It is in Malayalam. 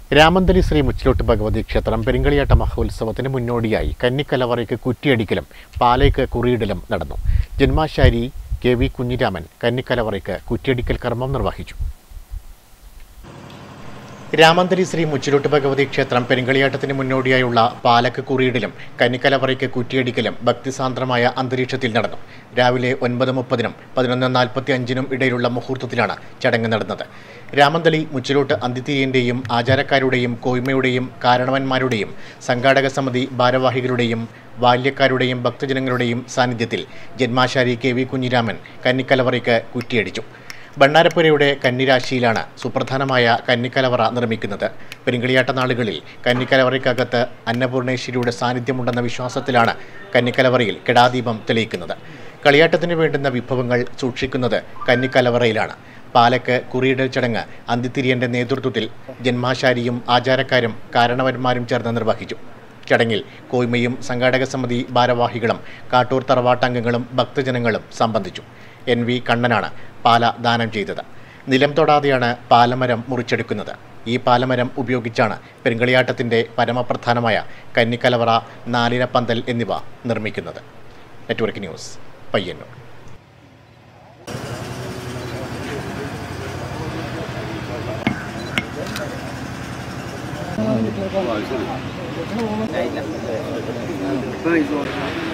രാമന്തലി ശ്രീ മുച്ചിലോട്ട് ഭഗവതി ക്ഷേത്രം പെരിങ്കളിയാട്ട മഹോത്സവത്തിന് മുന്നോടിയായി കന്നിക്കലവറയ്ക്ക് കുറ്റിയടിക്കലും പാലയ്ക്ക് കുറിയിടലും നടന്നു ജന്മാശാരി കെ വി കുഞ്ഞിരാമൻ കന്നിക്കലവറയ്ക്ക് കുറ്റിയടിക്കൽ കർമ്മം നിർവഹിച്ചു രാമന്തലി ശ്രീ മുച്ചിലോട്ട് ഭഗവതി ക്ഷേത്രം പെരിങ്കളിയാട്ടത്തിന് മുന്നോടിയായുള്ള പാലക്ക് കുറിയിടലും കന്നിക്കലവറയ്ക്ക് കുറ്റിയടിക്കലും ഭക്തിസാന്ദ്രമായ അന്തരീക്ഷത്തിൽ നടന്നു രാവിലെ ഒൻപത് മുപ്പതിനും പതിനൊന്ന് നാൽപ്പത്തി അഞ്ചിനും ഇടയിലുള്ള മുഹൂർത്തത്തിലാണ് ചടങ്ങ് നടന്നത് രാമന്തളി മുച്ചിലോട്ട് അന്തിത്തിരിയന്റെയും ആചാരക്കാരുടെയും കോയ്മയുടെയും കാരണവന്മാരുടെയും സംഘാടക സമിതി ഭാരവാഹികളുടെയും ബാല്യക്കാരുടെയും ഭക്തജനങ്ങളുടെയും സാന്നിധ്യത്തിൽ ജന്മാശാരി കെ വി കുഞ്ഞിരാമൻ കന്നിക്കലവറയ്ക്ക് കുറ്റിയടിച്ചു ബണ്ണാരപ്പുരയുടെ കന്നിരാശിയിലാണ് സുപ്രധാനമായ കന്നിക്കലവറ നിർമ്മിക്കുന്നത് പെരിങ്കളിയാട്ട നാളുകളിൽ കന്നിക്കലവറയ്ക്കകത്ത് അന്നപൂർണേശ്വരിയുടെ സാന്നിധ്യമുണ്ടെന്ന വിശ്വാസത്തിലാണ് കന്നിക്കലവറയിൽ കെടാദീപം തെളിയിക്കുന്നത് കളിയാട്ടത്തിന് വേണ്ടുന്ന വിഭവങ്ങൾ സൂക്ഷിക്കുന്നത് കന്നിക്കലവറയിലാണ് പാലക്ക് കുറിയിടൽ ചടങ്ങ് അന്തിത്തിരിയന്റെ നേതൃത്വത്തിൽ ജന്മാശാരിയും ആചാരക്കാരും കാരണവന്മാരും ചേർന്ന് നിർവഹിച്ചു ചടങ്ങിൽ കോയ്മയും സംഘാടക സമിതി ഭാരവാഹികളും കാട്ടൂർ തറവാട്ടംഗങ്ങളും ഭക്തജനങ്ങളും സംബന്ധിച്ചു എൻ വി കണ്ണനാണ് പാല ദാനം ചെയ്തത് നിലം തൊടാതെയാണ് പാലമരം മുറിച്ചെടുക്കുന്നത് ഈ പാലമരം ഉപയോഗിച്ചാണ് പെരുങ്കളിയാട്ടത്തിൻ്റെ പരമപ്രധാനമായ കന്നിക്കലവറ നാലിന പന്തൽ എന്നിവ നിർമ്മിക്കുന്നത് നെറ്റ്വർക്ക് ന്യൂസ് പയ്യന്നൂർ ഇപ്പൊ